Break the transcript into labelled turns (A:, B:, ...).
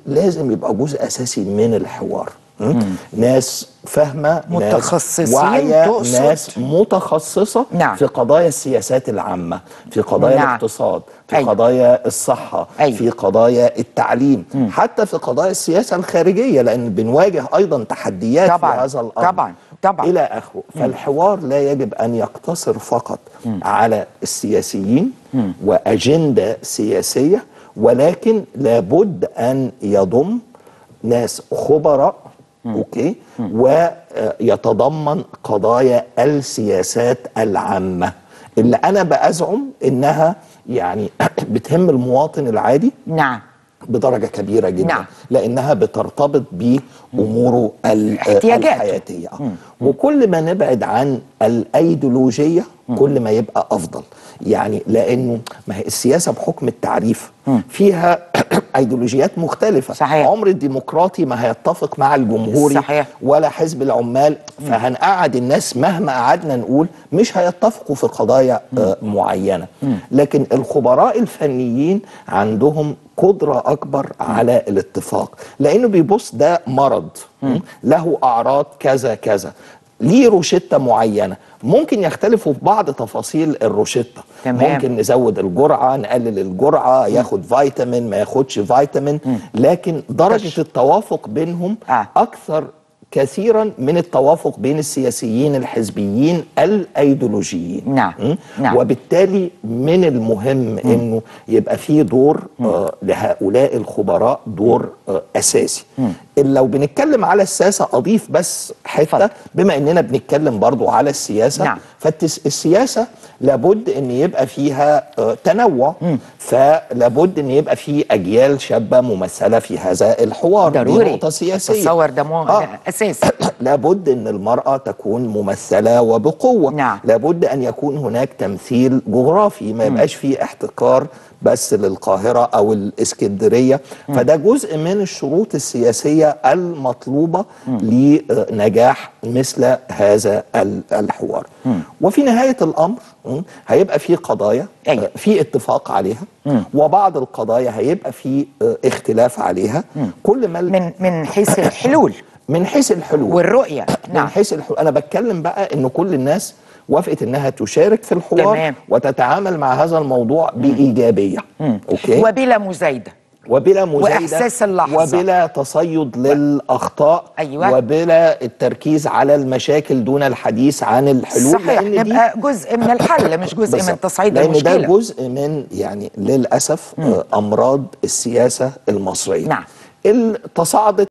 A: لازم يبقى جزء اساسي من الحوار م? ناس فاهمه
B: متخصصين
A: ناس واعيه
B: تقصد؟
A: ناس متخصصه
B: نعم.
A: في قضايا السياسات العامه في قضايا
B: نعم.
A: الاقتصاد في
B: أيوة.
A: قضايا الصحه
B: أيوة.
A: في قضايا التعليم حتى في قضايا السياسه الخارجيه لان بنواجه ايضا تحديات
B: طبعاً.
A: في هذا الامر
B: طبعاً. طبعاً.
A: الى اخره فالحوار لا يجب ان يقتصر فقط على السياسيين واجنده سياسيه ولكن لابد ان يضم ناس خبراء اوكي ويتضمن قضايا السياسات العامه اللي انا بأزعم انها يعني بتهم المواطن العادي
B: نعم
A: بدرجة كبيرة جدا
B: نعم.
A: لأنها بترتبط بأموره ال-
B: احتياجاته.
A: الحياتية آه. وكل ما نبعد عن الأيديولوجية كل ما يبقى أفضل يعني لأنه ما هي السياسة بحكم التعريف فيها أيديولوجيات مختلفة
B: صحيح.
A: عمر الديمقراطي ما هيتفق مع الجمهوري
B: صحيح.
A: ولا حزب العمال فهنقعد الناس مهما قعدنا نقول مش هيتفقوا في قضايا آه، معينة لكن الخبراء الفنيين عندهم قدرة أكبر على الاتفاق لأنه بيبص ده مرض له أعراض كذا كذا ليه روشتة معينة ممكن يختلفوا في بعض تفاصيل الروشتة
B: تمام.
A: ممكن نزود الجرعة نقلل الجرعة ياخد فيتامين ما ياخدش فيتامين لكن درجة التوافق بينهم
B: آه.
A: أكثر كثيرا من التوافق بين السياسيين الحزبيين الايديولوجيين
B: نعم.
A: م?
B: نعم.
A: وبالتالي من المهم انه يبقى في دور آه لهؤلاء الخبراء دور آه اساسي لو بنتكلم على السياسه اضيف بس حته
B: اتفضل.
A: بما اننا بنتكلم برضو على السياسه
B: نعم.
A: فالسياسه لابد ان يبقى فيها آه، تنوع فلابد ان يبقى في اجيال شابه ممثله في هذا الحوار دي
B: ضروري
A: نقطه سياسيه
B: تصور ده مو...
A: آه.
B: اساسي
A: لابد ان المراه تكون ممثله وبقوه
B: نعم.
A: لابد ان يكون هناك تمثيل جغرافي ما يبقاش فيه احتكار بس للقاهره او الاسكندريه فده جزء من الشروط السياسيه المطلوبه لنجاح مثل هذا ال- الحوار وفي نهايه الامر م، هيبقى في قضايا
B: أيوة.
A: آه، في اتفاق عليها وبعض القضايا هيبقى في آه، اختلاف عليها كل ما ال-
B: من من حيث الحلول
A: من حيث الحلول
B: والرؤيه
A: من
B: نعم
A: حيث الحلول انا بتكلم بقى ان كل الناس وافقت انها تشارك في الحوار
B: تمام.
A: وتتعامل مع هذا الموضوع بايجابيه اوكي
B: وبلا مزايده
A: وبلا مزايده
B: وإحساس اللحظة.
A: وبلا تصيد للاخطاء
B: أيوة.
A: وبلا التركيز على المشاكل دون الحديث عن الحلول
B: صحيح
A: لأن دي
B: نبقى جزء من الحل مش جزء من
A: بالظبط.
B: تصعيد
A: لان
B: المشكله
A: ده جزء من يعني للاسف آه، امراض السياسه المصريه
B: نعم.
A: اللي تصاعدت